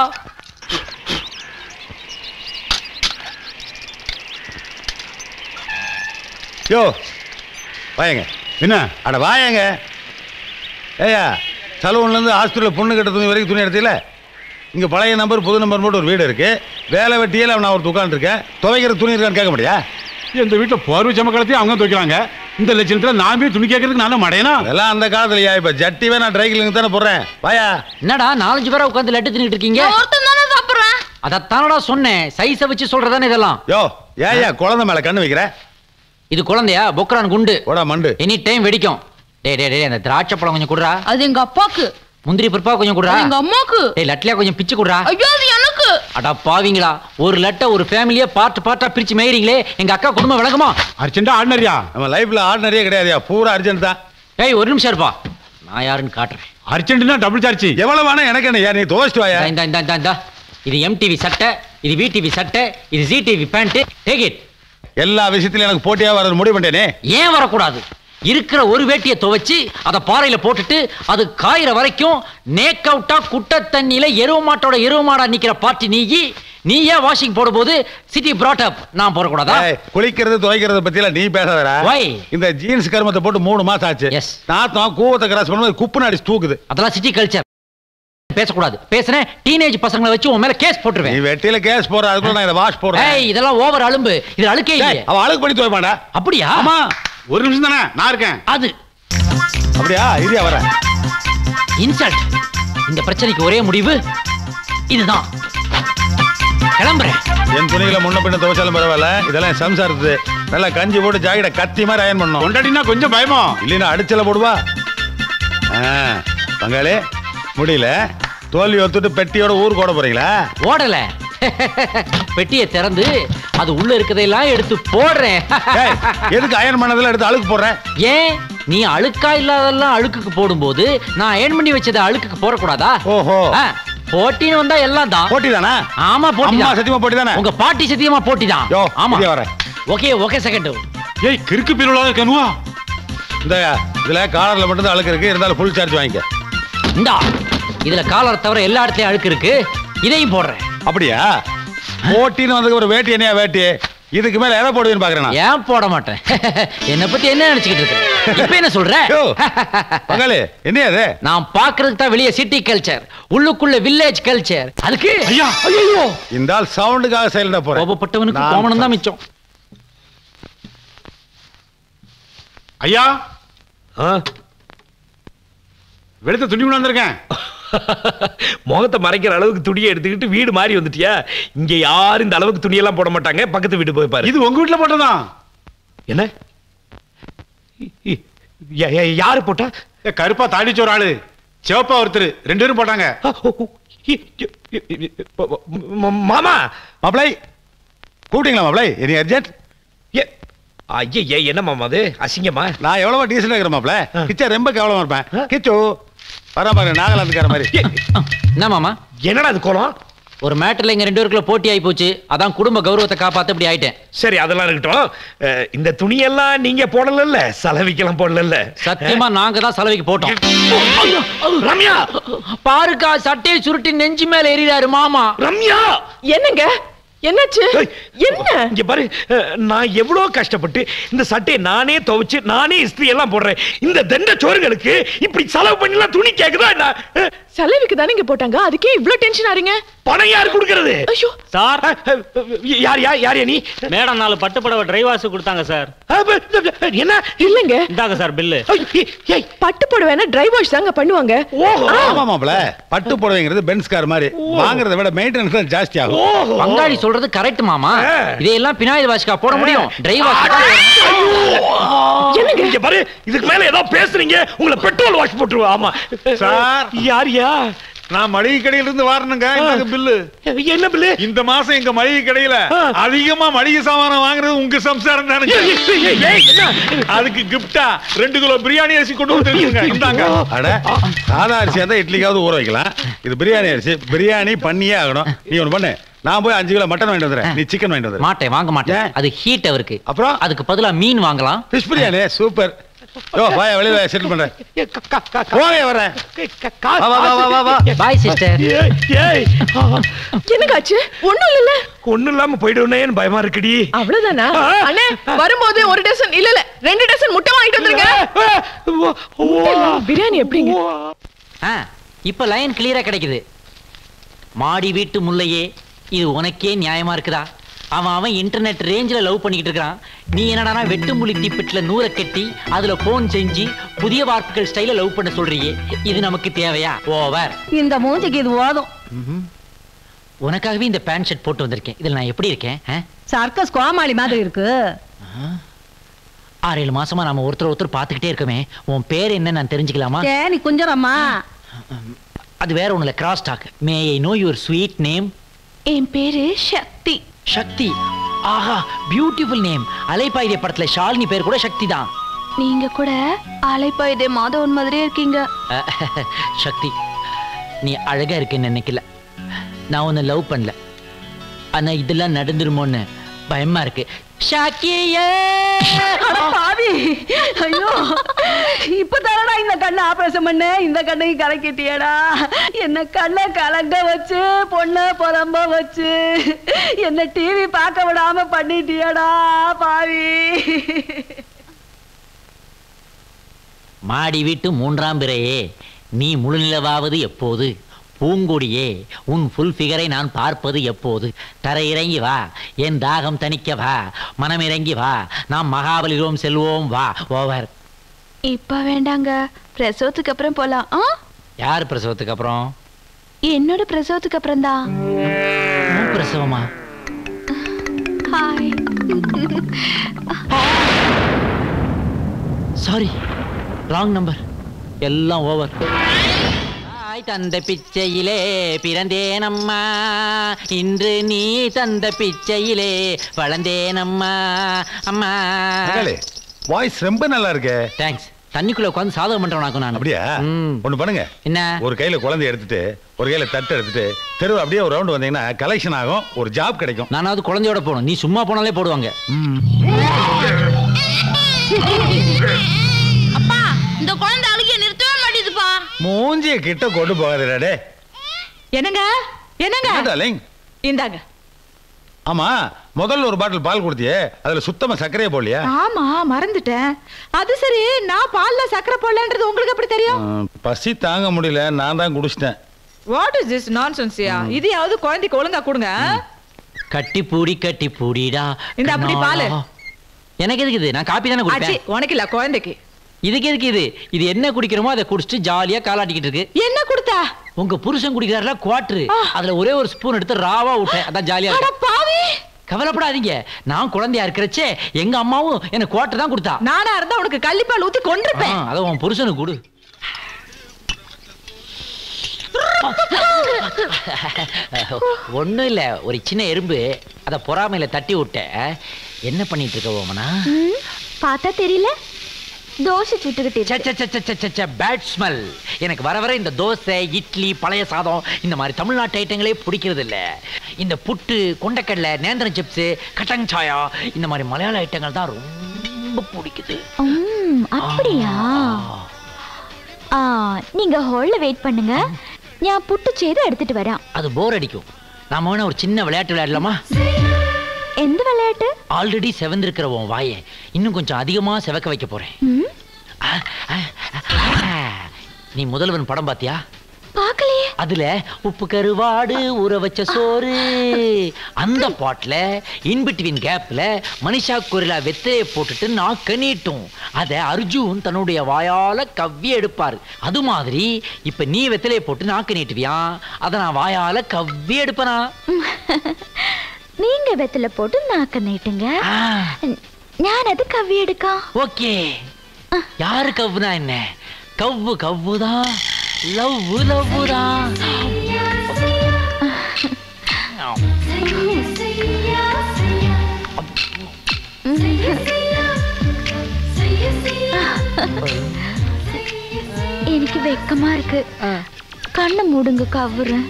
யோ வாயங்க என்ன அட வாயங்க ஏயா சலூன்லேருந்து ஹாஸ்பிட்டலில் பொண்ணு கட்ட துணி வரைக்கும் துணி எடுத்தீல இங்கே பழைய நம்பர் புது நம்பர் மட்டும் ஒரு வீடு இருக்கு வேலை வெட்டியில் நான் ஒரு உட்காந்துருக்கேன் துவைக்கிற துணி இருக்கான்னு கேட்க முடியா இந்த வீட்டுல போர்வை சமக்காலத்தையும் அவங்க துவைக்கிறாங்க இந்த லட்சணத்துல நான் போய் துணி கேட்கறதுக்கு நான் மடையனா அதெல்லாம் அந்த காலத்துலயா இப்போ ஜட்டிவே நான் ட்ரை கிளீனுக்கு தானே போடுறேன் வாயா என்னடா நாலஞ்சு பேரா உட்காந்து லட்டு தின்னுட்டு இருக்கீங்க நான் ஒருத்தன் தானே சாப்பிடுறேன் அதத்தானடா சொன்னேன் சைஸை வச்சு சொல்றதானே இதெல்லாம் யோ ஏயா குழந்தை மேலே கண்ணு வைக்கிற இது குழந்தையா பொக்ரான் குண்டு போடா மண்டு எனி டைம் வெடிக்கும் டேய் டேய் டேய் அந்த திராட்சை பழம் கொஞ்சம் குடுறா அது எங்க அப்பாக்கு முந்திரி பருப்பா கொஞ்சம் குடுறா அது எங்க அம்மாக்கு டேய் லட்லியா கொஞ்சம் பிச்சு குடுறா ஐயோ அது எனக்கு அடா பாவிங்களா ஒரு லட்டை ஒரு ஃபேமிலியே பார்ட் பார்ட்டா பிரிச்சு மேயறீங்களே எங்க அக்கா குடும்பம் விளங்குமா அர்ஜென்டா ஆடினரியா நம்ம லைஃப்ல ஆர்டினரியே கிடையாதுயா பூரா அர்ஜென்ட் தான் ஏய் ஒரு நிமிஷம் இருப்பா நான் யாருன்னு காட்டுறேன் அர்ஜென்ட்னா டபுள் சார்ஜ் எவ்வளவு வேணா எனக்கு என்ன நீ துவச்சிட்டு வாயா இந்த இந்த இந்த இந்த இது எம்டிவி சட்டை இது விடிவி சட்டை இது G TV pant take it எல்லா விஷயத்திலும் எனக்கு போட்டியா வர முடிவு பண்ணிட்டேனே ஏன் வரக்கூடாது இருக்கிற ஒரு வேட்டியை துவைச்சு அதை பாறையில போட்டுட்டு அது காயிற வரைக்கும் நேக் அவுட்டா குட்டை தண்ணியில எருவு மாட்டோட எருவு மாடா நிக்கிற பார்ட்டி நீயி நீ ஏன் வாஷிங் போடும்போது சிட்டி brought up நான் போடக்கூடாதா ஏய், குளிக்கிறது துவைக்கிறத பத்திலாம் நீ பேசாதடா Why? இந்த ஜீன்ஸ் கருமத்தை போட்டு மூணு மாசம் ஆச்சு நாத்தம் கூவத்தை கிராஸ் பண்ணும்போது குப்புன்னு அடிச்சு தூக்குது அதெல்லாம் சிட்டி கல்ச்சர் பேசக்கூடாது பேசுனேன் டீனேஜ் பசங்களை வச்சு உன் மேல கேஸ் போட்டுருவேன் நீ வெட்டியில கேஸ் போற அதுக்குள்ள நான் இதை வாஷ் போடுறேன் ஏய் இதெல்லாம் ஓவர் அலும்பு இது அழுக்கே டேய், இல்லையே அவ அழுக்கு பண்ணி துவைப்பாடா அப்படியா ஆமா ஒரு நிமிஷம் தானே நான் இருக்கேன் அது அப்படியா இரியா வரேன் இன்சல்ட் இந்த பிரச்சனைக்கு ஒரே முடிவு இதுதான் கிளம்புறேன் என் துணிகளை முன்ன பின்ன துவைச்சாலும் பரவாயில்ல இதெல்லாம் என் சம்சாரத்து நல்லா கஞ்சி போட்டு ஜாக்கெட்டை கத்தி மாதிரி அயன் பண்ணும் கொண்டாடினா கொஞ்சம் பயமா இல்லைன்னா அடிச்சல போடுவா ஆ, பங்காளி முடியல தோல்வி ஒத்துட்டு பெட்டியோட ஊருக்கு ஓட போறீங்களா ஓடல பெட்டியை திறந்து அது உள்ள இருக்கதையெல்லாம் எடுத்து போடுறேன் ஏய், எதுக்கு அயன் பண்ணதெல்லாம் எடுத்து அழுக்கு போடுறேன் ஏன் நீ அழுக்கா இல்லாதெல்லாம் அழுக்குக்கு போடும்போது நான் அயன் பண்ணி வச்சதை அழுக்குக்கு போடக்கூடாதா ஓஹோ போட்டின்னு வந்தா எல்லாம் தான் போட்டி தானே ஆமா போட்டி அம்மா தான். சத்தியமா போட்டி தானே உங்க பாட்டி சத்தியமா போட்டி தான் யோ ஆமா இங்கே வரேன் ஓகே ஓகே செகண்ட் ஏய் கிறுக்கு பிரிவுலாத கனுவா இந்த இதுல காலர்ல மட்டும் தான் அழுக்கு இருக்கு இருந்தாலும் ஃபுல் சார்ஜ் வாங்கிக்க இந்தா இதுல காலர் தவிர எல்லா இடத்துலயும் அழுக்கு இருக்கு இதையும் போடுறேன் அப்படியா போட்டின்னு வந்ததுக்கு ஒரு வேட்டி என்னையா வேட்டி இதுக்கு மேல எதை போடுவேன்னு பாக்குறேன் நான். ஏன் போட மாட்டேன் என்ன பத்தி என்ன நினைச்சுக்கிட்டு இருக்க இப்ப என்ன சொல்ற யோ, பங்காளி என்னையா அது நான் பாக்குறதுக்கு தான் வெளியே சிட்டி கல்ச்சர் உள்ளுக்குள்ள வில்லேஜ் கல்ச்சர் அதுக்கு ஐயா ஐயோ இந்த ஆள் சவுண்டுக்காக செயல்ட போறேன் கோபப்பட்டவனுக்கு நான் கோமணம் தான் மிச்சம் ஐயா வெளுத்த துணி கொண்டு வந்திருக்கேன் முகத்தை மறைக்கிற அளவுக்கு துணியை எடுத்துக்கிட்டு வீடு மாறி வந்துட்டியா இங்க யாரும் இந்த அளவுக்கு துணியெல்லாம் போட மாட்டாங்க பக்கத்து வீட்டு போய் பாரு இது உங்க வீட்டுல போட்டதான் என்ன யா- யா- யாரு போட்டா ஏ, கருப்பா தாடிச்ச ஒரு ஆளு சிவப்பா ஒருத்தர் ரெண்டு பேரும் போட்டாங்க ம- மாமா மாப்பிளை கூப்பிட்டீங்களா மாப்பிளை எனி அர்ஜென்ட் ஐயே என்ன மாமா அது அசிங்கமா நான் எவ்வளவோ டீசெண்டா இருக்கிற மாப்பிள கிச்சா ரொம்ப கேவலமா இருப்பேன் கிச்சு வர பாரு நாகாலாந்துக்கார மாதிரி என்ன மாமா என்னடா அது கோலம் ஒரு மேட்டர்ல எங்க ரெண்டு பேருக்குள்ள போட்டி ஆகி போச்சு அதான் குடும்ப கௌரவத்தை காப்பாத்த இப்படி ஆயிட்டேன் சரி அதெல்லாம் இருக்கட்டும் அஹ், இந்த துணியெல்லாம் நீங்க போடல சலவிக்கெல்லாம் போடல சத்தியமா நாங்க தான் செலவுக்கு போட்டோம் ரம்யா பாருக்கா சட்டையை சுருட்டி நெஞ்சு மேல எறிறாரு மாமா ரம்யா என்னங்க என்னாச்சு என்ன இங்க பாரு அஹ், நான் எவ்வளவு கஷ்டப்பட்டு இந்த சட்டையை நானே துவைச்சு நானே இஸ்திரி எல்லாம் போடுறேன் இந்த தண்ட சோறுகளுக்கு இப்படி செலவு பண்ணிலாம் துணி கேக்குதா என்ன அஹ், செலவுக்கு தானே இங்க போட்டாங்க அதுக்கே இவ்ளோ டென்ஷன் ஆறீங்க பணம் யாரு கொடுக்கறது ஐயோ சார் யார் யார் யார் நீ மேடம் நாலு பட்டு புடவை டிரைவாஸ் கொடுத்தாங்க சார் என்ன இல்லங்க இந்தாங்க சார் பில்லு பட்டு புடவைனா டிரை வாஷ் தாங்க பண்ணுவாங்க ஆமா மாப்பிள பட்டு புடவைங்கிறது பென்ஸ் கார் மாதிரி வாங்குறதை விட மெயின்டெனன்ஸ் தான் ஜாஸ்தி ஆகும் பங்காளி சொல்றது கரெக்ட் மாமா இதையெல்லாம் பினாயில் வாஷ்கா போட முடியும் டிரைவர் என்னங்க இங்க பாரு இதுக்கு மேல ஏதோ பேசுறீங்க உங்களை பெட்ரோல் வாஷ் போட்டுருவா ஆமா சார் யார் யா நான் மளிகை கடையில இருந்து வரணுங்க இந்த பில்லு என்ன பில்லு இந்த மாசம் எங்க மளிகை கடையில அதிகமா மளிகை சாமானம் வாங்குறது உங்க சம்சாரம் தானுங்க ஏய், ஏய், என்ன? அதுக்கு கிஃப்டா ரெண்டு கிலோ பிரியாணி அரிசி கொண்டு வந்துருக்கீங்க இந்தாங்க அட சாதா அரிசியா இருந்தா இட்லிக்காவது ஊற வைக்கலாம் இது பிரியாணி அரிசி பிரியாணி பண்ணியே ஆகணும் நீ ஒண்ணு பண்ணு நான் போய் அஞ்சு கிலோ மட்டன் வாங்கிட்டு வந்துடுறேன் நீ சிக்கன் வாங்கிட்டு வந்துடு மாட்டேன் வாங்க மாட்டேன் அது ஹீட் அவருக்கு அப்புறம் அதுக்கு பதிலா மீன் வாங்கலாம் ஃபிஷ் பிரியாணி சூப்பர் யோ வாயா வெளியில செட்டில் பண்றேன் போவே வரேன் வா வா வா வா வா பாய் சிஸ்டர் ஏய், ஏய். என்னங்காச்சு ஒண்ணும் இல்ல ஒண்ணும் இல்லாம போயிடுவேன்னு பயமா இருக்குடி அவ்வளவுதானா அண்ணே வரும்போது ஒரு டசன் இல்ல இல்ல ரெண்டு டசன் முட்டை வாங்கிட்டு வந்துருங்க முட்டை இல்லாம பிரியாணி எப்படிங்க ஆ இப்ப லைன் கிளியரா கிடைக்குது மாடி வீட்டு முல்லையே இது உனக்கே நியாயமா இருக்குதா அவன் அவன் இன்டர்நெட் ரேஞ்சில் லவ் பண்ணிக்கிட்டு இருக்கிறான் நீ என்னடானா வெட்டுமுள்ளி தீப்பெட்டில் நூறை கட்டி அதுல போன் செஞ்சு புதிய வார்ப்புகள் ஸ்டைல லவ் பண்ண சொல்றியே இது நமக்கு தேவையா ஓவர் இந்த மூஞ்சிக்கு இது ஓதும் உனக்காகவே இந்த பேண்ட் ஷர்ட் போட்டு வந்திருக்கேன் இதுல நான் எப்படி இருக்கேன் ஆ? சர்க்கஸ் கோமாளி மாதிரி இருக்கு ஆறு ஏழு மாசமா நாம ஒருத்தர் ஒருத்தர் பார்த்துக்கிட்டே இருக்கோமே உன் பேர் என்ன நான் தெரிஞ்சுக்கலாமா ஏ நீ குஞ்சரம்மா அது வேற ஒண்ணுல cross talk may I know your sweet name என் பேரு சக்தி சக்தி ஆஹா பியூட்டிஃபுல் நேம் அலைப்பாயுதே படத்துல ஷாலினி பேர் கூட சக்தி தான் நீங்க கூட அலைப்பாயுதே மாதவன் மாதிரியே இருக்கீங்க சக்தி நீ அழகா இருக்குன்னு நினைக்கல நான் உன்னை லவ் பண்ணல ஆனா இதெல்லாம் நடந்துருமோன்னு பயமா இருக்கு ஷாக்கியே அட பாவி ஐயோ இப்ப தானடா இந்த கண்ணை ஆபரேஷன் பண்ண இந்த கண்ணையும் கலக்கிட்டியடா என்ன கண்ணை கலங்க வச்சு பொண்ணை புலம்ப வச்சு என்ன டிவி பார்க்க விடாம பண்ணிட்டியடா பாவி மாடி வீட்டு மூன்றாம் பிறையே நீ முழுநிலவாவது எப்போது பூங்கொடியே உன் ஃபுல் ஃபிகரை நான் பார்ப்பது எப்போது தரையிறங்கி வா என் தாகம் தணிக்க வா மனமிறங்கி வா நாம் மகாபலிபுரம் செல்வோம் வா ஓவர் இப்ப வேண்டாங்க பிரசவத்துக்கு அப்புறம் போலாம் ஆ யார் பிரசவத்துக்கு அப்புறம் என்னோட பிரசவத்துக்கு அப்புறம் தான் உன் பிரசவமா ஹாய் சாரி ராங் நம்பர் எல்லாம் ஓவர் தாய் தந்த பிச்சையிலே பிறந்தேனம்மா இன்று நீ தந்த பிச்சையிலே வளர்ந்தேனம்மா அம்மா வாய்ஸ் ரொம்ப நல்லா இருக்கு தேங்க்ஸ் தண்ணிக்குள்ள உட்காந்து சாதகம் பண்றவனாக்கும் நான் அப்படியா ஒண்ணு பண்ணுங்க என்ன ஒரு கையில குழந்தை எடுத்துட்டு ஒரு கையில தட்டு எடுத்துட்டு தெரு அப்படியே ஒரு ரவுண்ட் வந்தீங்கன்னா கலெக்ஷன் ஆகும் ஒரு ஜாப் கிடைக்கும் நானாவது குழந்தையோட போகணும் நீ சும்மா போனாலே போடுவாங்க அப்பா இந்த குழந்தை அழுகிய நிறுத்தவே மாட்டேதுப்பா மூஞ்சிய கிட்ட கொண்டு போகாதே என்னங்க என்னங்க டார்லிங் இந்தாங்க ஆமா முதல்ல ஒரு பாட்டில் பால் கொடுத்தியே அதுல சுத்தமா சர்க்கரையே போடலையா ஆமா மறந்துட்டேன் அது சரி நான் பால்ல சக்கரை போடலன்றது உங்களுக்கு எப்படி தெரியும் ம், பசி தாங்க முடியல நான் தான் குடிச்சிட்டேன் வாட் இஸ் திஸ் நான்சென்ஸ்யா இதையாவது குழந்தைக்கு ஒழுங்கா கொடுங்க கட்டி பூடி கட்டி பூடிடா இந்த அப்படி பாலு. கண்ணாலா. எனக்கு எதுக்கு இது நான் காப்பி தானே ஆச்சி குடிப்பேன் உனக்கு இல்ல குழந்தைக்கு இதுக்கு எதுக்கு இது இது என்ன குடிக்கிறோமோ அதை குடிச்சிட்டு ஜாலியா காலாட்டிக்கிட்டு இருக்கு என்ன கொடுத்தா உங்க புருஷன் குடிக்கிறாருல குவாட்ரு அதுல ஒரே ஒரு ஸ்பூன் எடுத்து ராவா விட்டேன் அதான் ஜாலியா அட இருக்கு பாவி கவலைப்படாதீங்க நான் குழந்தையா இருக்கிறச்சே எங்க அம்மாவும் எனக்கு குவாட்டர் தான் கொடுத்தா நானா இருந்தா உனக்கு கள்ளிப்பால் ஊத்தி கொண்டிருப்பேன் ஆ, அதை உன் புருஷனுக்கு கொடு ஒண்ணும் இல்ல ஒரு சின்ன எறும்பு அத பொறாமையில தட்டி விட்டேன் என்ன பண்ணிட்டு இருக்க ஓமனா ம், பார்த்தா தெரியல தோசை சுட்டுக்கிட்டு இருக்கு. பேட் ஸ்மெல் எனக்கு வர வர இந்த தோசை இட்லி பழைய சாதம் இந்த மாதிரி தமிழ்நாட்டு ஐட்டங்களே பிடிக்கிறது இல்ல இந்த புட்டு கொண்டக்கடலை நேந்திரம் சிப்ஸ் கட்டங் சாயா இந்த மாதிரி மலையாள ஐட்டங்கள் தான் ரொம்ப பிடிக்குது ம், அப்படியா ஆ நீங்க ஹால்ல வெயிட் பண்ணுங்க நான் புட்டு செய்து எடுத்துட்டு வரேன் அது போர் அடிக்கும் நாம வேணா ஒரு சின்ன விளையாட்டு விளையாடலாமா எந்த விளையாட்டு ஆல்ரெடி செவந்திருக்கிற உன் வாயை இன்னும் கொஞ்சம் அதிகமா செவக்க வைக்க போறேன் ம், நீ முதல்வன் படம் பாத்தியா பார்க்கலையே அதுல உப்பு கருவாடு ஊற வச்ச சோறு அந்த பாட்டுல இன் பிட்வீன் கேப்ல மனிஷா கொரிலா வெத்தையை போட்டுட்டு நாக்க நீட்டும் அத அர்ஜுன் தன்னுடைய வாயால கவ்வி எடுப்பாரு அது மாதிரி இப்ப நீ வெத்தலையை போட்டு நாக்க நீட்டுவியான் அத நான் வாயால கவ்வி எடுப்பனா நீங்க வெத்தல போட்டு நாக்க நீட்டுங்க நான் அது கவ்வி எடுக்கா ஓகே யாரு கவ்வுனா என்ன கவ்வு கவ்வுதான் லவ் லவ்வுதான் எனக்கு வெக்கமா இருக்கு கண்ணை மூடுங்க கவுறேன்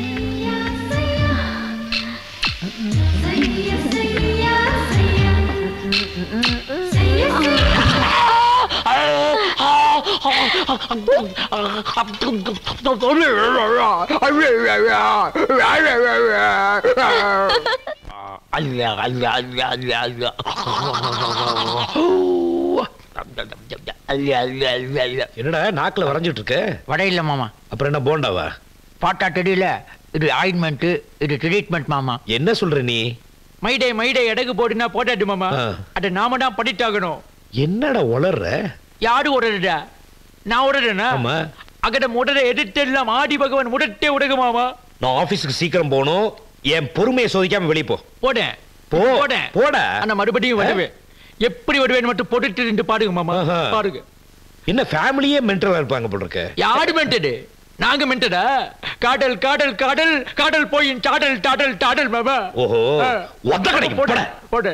என்னடா நாக்குல வரைஞ்சிட்டு இருக்க வடை இல்ல மாமா அப்புறம் என்ன போண்டாவா பாட்டா தெரியல இது ஆயின்மெண்ட் இது ட்ரீட்மெண்ட் மாமா என்ன சொல்ற நீ மைடே மைடே எடகு போடுனா போட்டாட்டு மாமா ஆ. அட நாம தான் படிட்டாகணும் என்னடா உளர்ற யாரு உடறடா நான் உடறேனா ஆமா அகட முடர எதிர்த்தெல்லாம் ஆடி பகவான் முடட்டே உடகு மாமா நான் ஆபீஸ்க்கு சீக்கிரம் போகணும் என் பொறுமையை சோதிக்காம வெளிய போ போடேன் போ போடேன் போடா ஆனா மறுபடியும் வருவேன் எப்படி வருவேன் மட்டும் போட்டுட்டு நின்று பாடுங்க மாமா ஆஹா. பாருங்க என்ன ஃபேமிலியே மென்டலா இருப்பாங்க போல இருக்க யாரு மென்டடு நாங்க மென்டடா காடல் காடல் காடல் காடல் போய் டாடல் டாடல் டாடல் மாமா ஓஹோ ஆ. ஒத்த கடைக்கு போட போட போட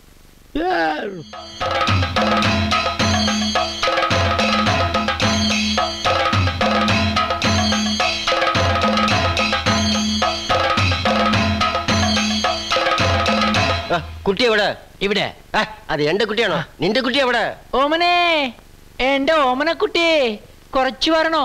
കുട്ടിയെ എവിടെ ഇവിടെ അത് എന്റെ കുട്ടിയാണോ നിന്റെ കുട്ടി എവിടെ ഓമനെ എന്റെ ഓമനക്കുട്ടി കുറച്ചു വരണോ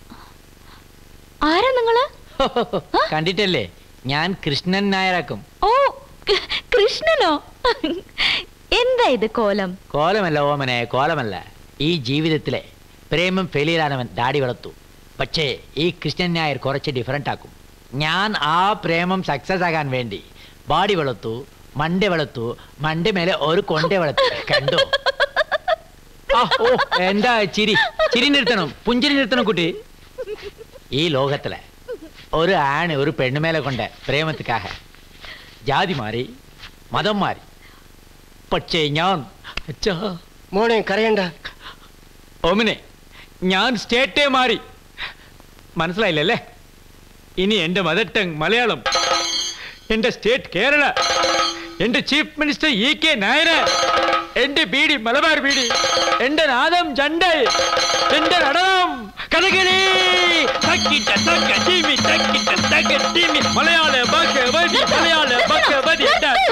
ആരാ നിങ്ങള് കണ്ടിട്ടല്ലേ ഞാൻ കൃഷ്ണൻ നായരാക്കും ഓ കൃ- കൃഷ്ണനോ എന്താ ഇത് കോലം കോലമല്ല ഓമനെ കോലമല്ല ഈ ജീവിതത്തിലെ പ്രേമം ഫെയിലിയറാനവൻ ദാടി വളർത്തു പക്ഷേ ഈ കൃഷ്ണൻ നായർ കുറച്ച് ഡിഫറെൻ്റ് ആക്കും ഞാൻ ആ പ്രേമം സക്സസ് ആകാൻ വേണ്ടി ബാഡി വളർത്തു മണ്ട വളർത്തു മണ്ട മേലെ ഒരു കൊണ്ട വളർത്തു കണ്ടോ ആ, ഓ എന്താ ചിരി ചിരി നിർത്തണം പുഞ്ചിരി നിർത്തണം കുട്ടി ഈ ലോകത്തിലെ ஒரு ஆண் ஒரு பெண்ணு மேல கொண்ட பிரேமத்துக்காக ஜாதி மாறி മതം മാറി പക്ഷേ ഞാൻ അച്ഛാ മോനെ കരയണ്ട ഓമിനെ ഞാൻ സ്റ്റേറ്റേ മാറി മനസ്സിലായില്ലല്ലേ ഇനി എൻ്റെ മദർ ടങ് മലയാളം എൻ്റെ സ്റ്റേറ്റ് കേരള എൻ്റെ chief minister E K Nair എൻ്റെ ബീഡി മലബാർ ബീഡി എൻ്റെ നാദം ജണ്ടൈ എൻ്റെ നടനം കഥകളി തക്കിട്ട തക്ക ടീമി തക്കിട്ട തക്ക ടീമി മലയാള ഭഗവതി മലയാള ഭഗവതി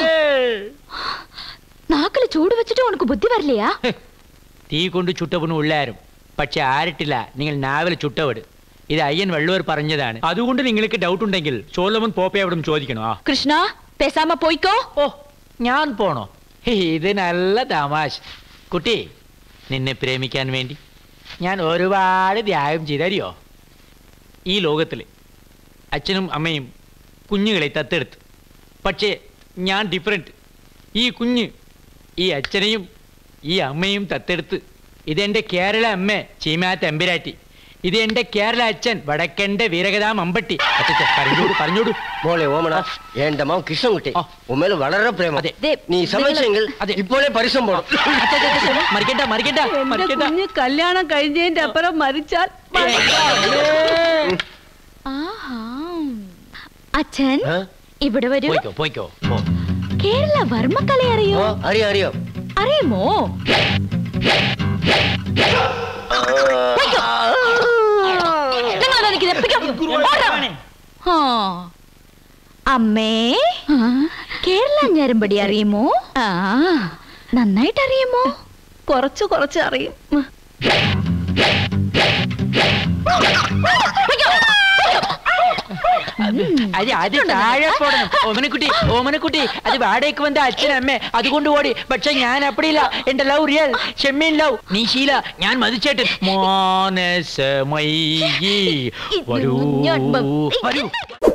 നാക്കില് ചൂട് വെച്ചിട്ട് ഉനക്ക് ബുദ്ധി വരില്ലയാ തീ കൊണ്ട് ചുട്ടവണ് ഉള്ളാരും പക്ഷെ ആരിട്ടില്ല നിങ്ങൾ നാവിൽ ചുട്ടവിട് ഇത് അയ്യൻ വെള്ളൂർ പറഞ്ഞതാണ് അതുകൊണ്ട് നിങ്ങൾക്ക് ഡൗട്ട് ഉണ്ടെങ്കിൽ ചോലമൻ പോപ്പയോടും ചോദിക്കണോ ആ കൃഷ്ണ പേസാമ പോയിക്കോ ഓ ഞാൻ പോണോ ഇത് നല്ല തമാശ കുട്ടി നിന്നെ പ്രേമിക്കാൻ വേണ്ടി ഞാൻ ഒരുപാട് ത്യാഗം ചെയ്തറിയോ ഈ ലോകത്തിൽ അച്ഛനും അമ്മയും കുഞ്ഞുങ്ങളെ തത്തെടുത്ത് പക്ഷേ ഞാൻ ഡിഫറെൻറ്റ് ഈ കുഞ്ഞ് ഈ അച്ഛനെയും ഈ അമ്മയും തത്തെടുത്ത് ഇതെന്റെ കേരള അമ്മ ചീമാ തെമ്പരാറ്റി ഇത് എന്റെ കേരള അച്ഛൻ വടക്കന്റെ വീരകഥാം അമ്പട്ടി അച്ഛാ പറഞ്ഞോട് പറഞ്ഞോട് മോളെ ഓമന എന്റെ മകൻ കൃഷ്ണൻകുട്ടി ഉമ്മേൽ വളരെ പ്രേമം നീ സമ്മതിച്ചെങ്കിൽ ഇപ്പോഴേ പരിശ്രം പോണം മറിക്കണ്ട മറിക്കണ്ട എന്റെ കുഞ്ഞ് കല്യാണം കഴിഞ്ഞതിന്റെ അപ്പുറം മരിച്ചാൽ ആഹാ അച്ഛൻ ഇവിടെ വരൂ പോയിക്കോ പോയിക്കോ പോ കേരള വർമ്മക്കല അറിയോ അറിയാം അറിയാം അറിയുമോ നിങ്ങളെന്താ നിൽക്കുന്നെ? പിടിക്കാം. ഓടാ. ആ. അമ്മേ കേരള ഞരമ്പടി അറിയുമോ ആ നന്നായിട്ട് അറിയുമോ കുറച്ച് കുറച്ച് അറിയും അത് അത് താഴെ പോടണം ഓമനക്കുട്ടി ഓമനക്കുട്ടി അത് വാടകയ്ക്ക് വന്ന അച്ഛനമ്മ അതുകൊണ്ട് ഓടി പക്ഷെ ഞാൻ അപ്പടിയില്ല എന്റെ ലവ് റിയൽ ഷെമ്മീൻ ലവ് നീ ശീല ഞാൻ മതിച്ചേട്ടൻ മാനസമയി വരൂ ഞാൻ- വരൂ